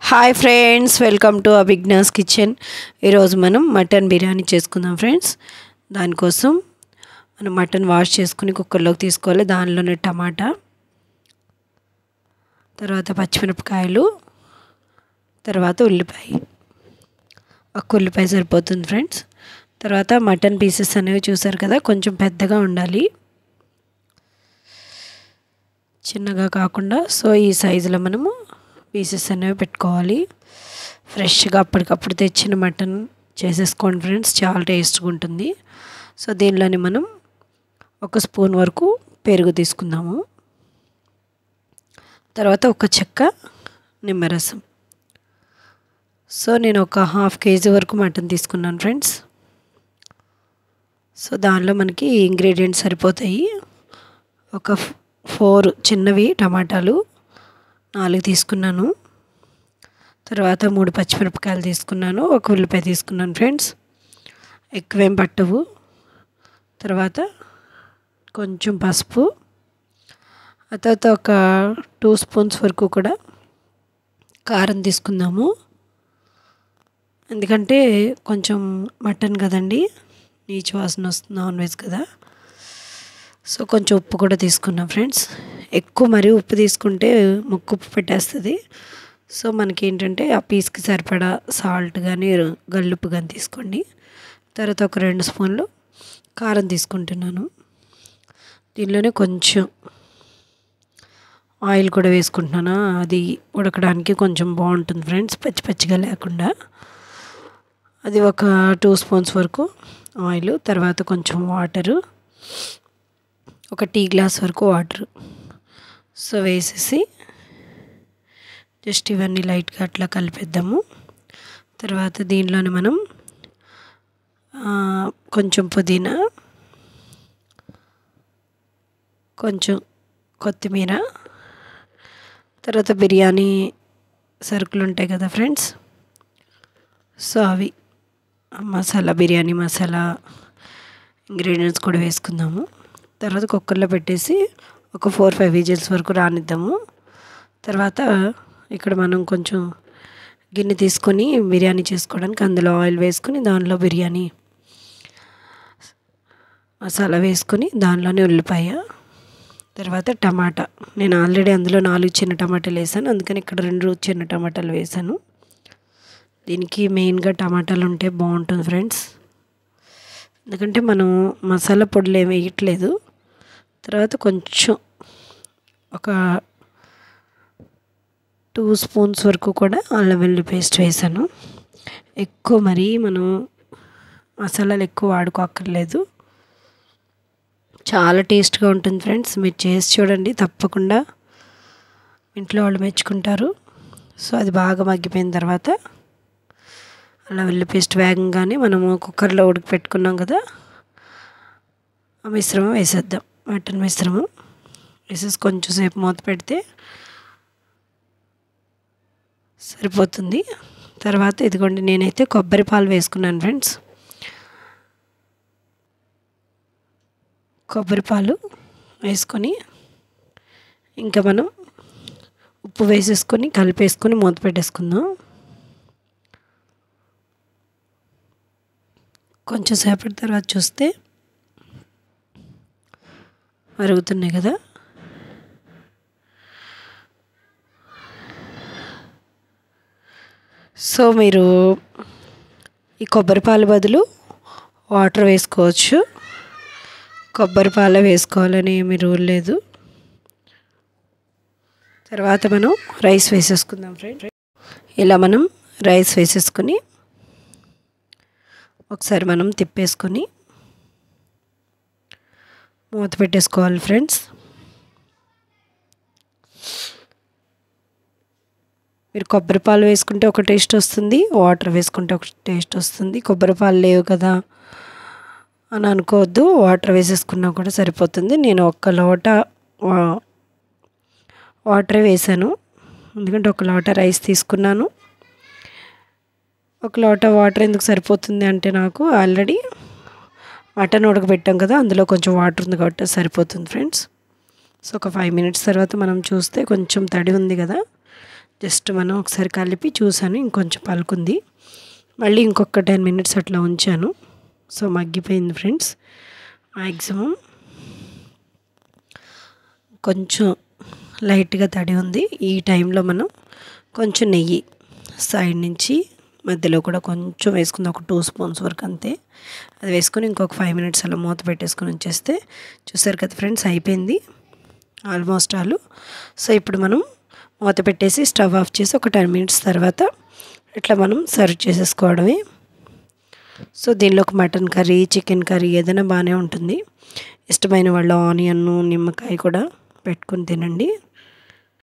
hi friends welcome to Abhigna's kitchen ఈరోజు మనం mutton biryani చేసుకుందాం ఫ్రెండ్స్ దానికోసం మనం మటన్ వాష్ చేసుకుని కుక్కర్లోకి తీసుకోవాలి దానిలోనే టమాటా తర్వాత పచ్చిమిరపకాయలు తర్వాత ఉల్లిపాయ ఒక్క ఉల్లిపాయ సరిపోతుంది ఫ్రెండ్స్ తర్వాత మటన్ పీసెస్ అనేవి చూసారు కదా కొంచెం పెద్దగా ఉండాలి చిన్నగా కాకుండా సో ఈ సైజులో మనము పీసెస్ అనేవి పెట్టుకోవాలి ఫ్రెష్గా అప్పటికప్పుడు తెచ్చిన మటన్ చేసేసుకోండి ఫ్రెండ్స్ చాలా టేస్ట్గా ఉంటుంది సో దీనిలోని మనం ఒక స్పూన్ వరకు పెరుగు తీసుకుందాము తర్వాత ఒక చెక్క నిమ్మరసం సో నేను ఒక హాఫ్ కేజీ వరకు మటన్ తీసుకున్నాను ఫ్రెండ్స్ సో దానిలో మనకి ఇంగ్రీడియంట్స్ సరిపోతాయి ఒక ఫోర్ చిన్నవి టమాటాలు నాలుగు తీసుకున్నాను తర్వాత మూడు పచ్చిమిరపకాయలు తీసుకున్నాను ఒక ఉల్లిపాయ తీసుకున్నాను ఫ్రెండ్స్ ఎక్కువేం పట్టవు తర్వాత కొంచెం పసుపు ఆ తర్వాత ఒక టూ స్పూన్స్ వరకు కూడా కారం తీసుకుందాము ఎందుకంటే కొంచెం మటన్ కదండి నీచు వాసన వస్తుంది నాన్ వెజ్ కదా సో కొంచెం ఉప్పు కూడా తీసుకున్నాం ఫ్రెండ్స్ ఎక్కువ మరీ ఉప్పు తీసుకుంటే ముక్కు ఉప్పు పెట్టేస్తుంది సో మనకి ఏంటంటే ఆ పీస్కి సరిపడా సాల్ట్ కానీ గల్లుప్పు కానీ తీసుకోండి తర్వాత ఒక రెండు స్పూన్లు కారం తీసుకుంటున్నాను దీనిలోనే కొంచెం ఆయిల్ కూడా వేసుకుంటున్నాను అది ఉడకడానికి కొంచెం బాగుంటుంది ఫ్రెండ్స్ పచ్చి పచ్చిగా లేకుండా అది ఒక టూ స్పూన్స్ వరకు ఆయిల్ తర్వాత కొంచెం వాటరు ఒక టీ గ్లాస్ వరకు వాటర్ సో వేసేసి జస్ట్ ఇవన్నీ లైట్గా అట్లా కలిపేద్దాము తర్వాత దీనిలోనే మనం కొంచెం పుదీనా కొంచెం కొత్తిమీర తర్వాత బిర్యానీ సరుకులు ఉంటాయి కదా ఫ్రెండ్స్ సో అవి మసాలా బిర్యానీ మసాలా ఇంగ్రీడియంట్స్ కూడా వేసుకుందాము తర్వాత కుక్కర్లో పెట్టేసి ఒక ఫోర్ ఫైవ్ విజిల్స్ వరకు రానిద్దాము తర్వాత ఇక్కడ మనం కొంచెం గిన్నె తీసుకొని బిర్యానీ చేసుకోవడానికి అందులో ఆయిల్ వేసుకొని దానిలో బిర్యానీ మసాలా వేసుకొని దానిలోనే ఉల్లిపాయ తర్వాత టమాటా నేను ఆల్రెడీ అందులో నాలుగు చిన్న టమాటాలు వేసాను అందుకని ఇక్కడ రెండు చిన్న టమాటాలు వేసాను దీనికి మెయిన్గా టమాటాలు ఉంటే బాగుంటుంది ఫ్రెండ్స్ ఎందుకంటే మనం మసాలా పొడులు ఏమి వేయట్లేదు తర్వాత కొంచెం ఒక టూ స్పూన్స్ వరకు కూడా అల్లం వెల్లుల్లి పేస్ట్ వేసాను ఎక్కువ మరీ మనం మసాలాలు ఎక్కువ వాడుకోక్కర్లేదు చాలా టేస్ట్గా ఉంటుంది ఫ్రెండ్స్ మీరు చేసి చూడండి తప్పకుండా ఇంట్లో వాళ్ళు మెచ్చుకుంటారు సో అది బాగా మగ్గిపోయిన తర్వాత అలా వెల్లి పేస్ట్ వేగంగానే మనము కుక్కర్లో ఉడికి పెట్టుకున్నాం కదా ఆ మిశ్రమం వేసేద్దాం మటన్ మిశ్రమం వేసేసి కొంచెం సేపు మూత పెడితే సరిపోతుంది తర్వాత ఇదిగోండి నేనైతే కొబ్బరి పాలు వేసుకున్నాను ఫ్రెండ్స్ కొబ్బరి పాలు వేసుకొని ఇంకా మనం ఉప్పు వేసేసుకొని కలిపేసుకొని మూత పెట్టేసుకుందాం కొంచెం సేపటి తర్వాత చూస్తే మరుగుతున్నాయి కదా సో మీరు ఈ కొబ్బరి పాలు బదులు వాటర్ వేసుకోవచ్చు కొబ్బరి పాలు వేసుకోవాలని ఏమి రూల్ లేదు తర్వాత మనం రైస్ వేసేసుకుందాం ఫ్రెండ్ ఇలా మనం రైస్ వేసేసుకొని ఒకసారి మనం తిప్పేసుకొని మూత పెట్టేసుకోవాలి ఫ్రెండ్స్ మీరు కొబ్బరి పాలు వేసుకుంటే ఒక టేస్ట్ వస్తుంది వాటర్ వేసుకుంటే ఒక టేస్ట్ వస్తుంది కొబ్బరి పాలు లేవు కదా అని అనుకోవద్దు వాటర్ వేసేసుకున్నా కూడా సరిపోతుంది నేను ఒక్క లోట వాటరే వేసాను ఎందుకంటే ఒక లోట రైస్ తీసుకున్నాను ఒక లోట వాటర్ ఎందుకు సరిపోతుంది అంటే నాకు ఆల్రెడీ మటన్ ఉడకబెట్టాం కదా అందులో కొంచెం వాటర్ ఉంది కాబట్టి సరిపోతుంది ఫ్రెండ్స్ సో ఒక ఫైవ్ మినిట్స్ తర్వాత మనం చూస్తే కొంచెం తడి ఉంది కదా జస్ట్ మనం ఒకసారి కలిపి చూసాను ఇంకొంచెం పలుకుంది మళ్ళీ ఇంకొక టెన్ మినిట్స్ అట్లా ఉంచాను సో మగ్గిపోయింది ఫ్రెండ్స్ మ్యాక్సిమం కొంచెం లైట్గా తడి ఉంది ఈ టైంలో మనం కొంచెం నెయ్యి సైడ్ నుంచి మధ్యలో కూడా కొంచెం వేసుకుంది ఒక టూ స్పూన్స్ వరకు అంతే అది వేసుకొని ఇంకొక ఫైవ్ మినిట్స్ అలా మూత పెట్టేసుకొని ఉంచేస్తే చూసారు కదా ఫ్రెండ్స్ అయిపోయింది ఆల్మోస్ట్ ఆలు సో ఇప్పుడు మనం మూత పెట్టేసి స్టవ్ ఆఫ్ చేసి ఒక టెన్ మినిట్స్ తర్వాత ఇట్లా మనం సర్వ్ చేసేసుకోవడమే సో దీనిలోకి మటన్ కర్రీ చికెన్ కర్రీ ఏదైనా బాగానే ఉంటుంది ఇష్టమైన వాళ్ళు ఆనియన్ నిమ్మకాయ కూడా పెట్టుకుని తినండి